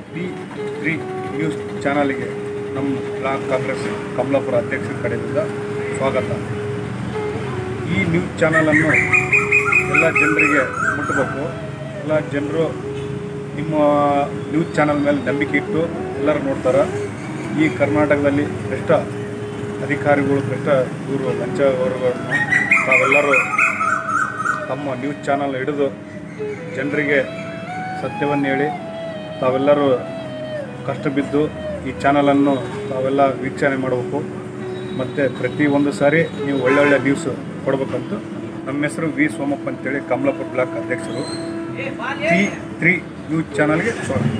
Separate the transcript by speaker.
Speaker 1: P three news ಚಾನಲ್ಗೆ ನಮ್ಮ block Congress Kamalapura ಅಧ್ಯಕ್ಷರ ಕಡೆಯಿಂದ ಸ್ವಾಗತ ಈ ನ್ಯೂಸ್ ಚಾನಲನ್ನು ಎಲ್ಲ ಜನರಿಗೆ ಮುಟ್ಟಬೇಕು ಎಲ್ಲ ಜನರು ನಿಮ್ಮ ನ್ಯೂಸ್ ಚಾನಲ್ ಮೇಲೆ ನಂಬಿಕೆ ಇಟ್ಟು ಎಲ್ಲರೂ ನೋಡ್ತಾರೆ ಈ ಕರ್ನಾಟಕದಲ್ಲಿ ಭ್ರಷ್ಟ ಅಧಿಕಾರಿಗಳು ಭ್ರಷ್ಟ ಇವರು ಲಂಚ ಅವರುಗಳನ್ನು ತಾವೆಲ್ಲರೂ ತಮ್ಮ ನ್ಯೂಸ್ ಚಾನಲ್ ಹಿಡಿದು ಜನರಿಗೆ ಸತ್ಯವನ್ನು ಹೇಳಿ ತಾವೆಲ್ಲರೂ ಕಷ್ಟ ಬಿದ್ದು ಈ ಚಾನಲನ್ನು ತಾವೆಲ್ಲ ವೀಕ್ಷಣೆ ಮಾಡಬೇಕು ಮತ್ತು ಪ್ರತಿ ಒಂದು ಸಾರಿ ನೀವು ಒಳ್ಳೊಳ್ಳೆ ನ್ಯೂಸ್ ಕೊಡಬೇಕಂತ ನಮ್ಮ ಹೆಸರು ವಿ ಸೋಮಪ್ಪ ಅಂತೇಳಿ ಕಮಲಾಪುರ ಬ್ಲಾಕ್ ಅಧ್ಯಕ್ಷರು ಟಿ ತ್ರೀ ನ್ಯೂಸ್ ಚಾನಲ್ಗೆ ಸ್ವಾಗತ